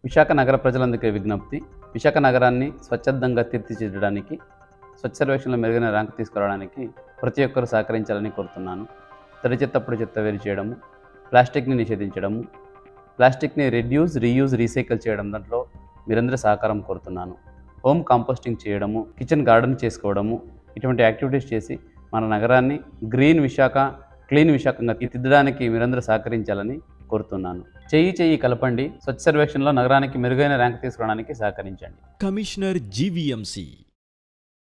విశాఖ నగర ప్రజలందరికీ విజ్ఞప్తి విశాఖ నగరాన్ని స్వచ్ఛందంగా తీర్చిదిద్దడానికి స్వచ్ఛ సర్వేక్షణలో మెరుగైన ర్యాంకు తీసుకురావడానికి ప్రతి ఒక్కరూ సహకరించాలని కోరుతున్నాను తడి చెత్త పొడి చెత్త వేరు చేయడము ప్లాస్టిక్ని నిషేధించడము ప్లాస్టిక్ని రెడ్యూస్ రీయూజ్ రీసైకిల్ చేయడం దాంట్లో మీరందరూ సహకారం కోరుతున్నాను హోమ్ కాంపోస్టింగ్ చేయడము కిచెన్ గార్డెన్ చేసుకోవడము ఇటువంటి యాక్టివిటీస్ చేసి మన నగరాన్ని గ్రీన్ విశాఖ క్లీన్ విశాఖంగా తీర్చిదిద్దడానికి మీరందరూ సహకరించాలని కోరుతున్నాను చెయ్యి చెయ్యి కలపండి స్వచ్ఛ సర్వేక్షణలో నగరానికి మెరుగైన ర్యాంక్ తీసుకురావడానికి సహకరించండి కమిషనర్ జీవీఎంసీ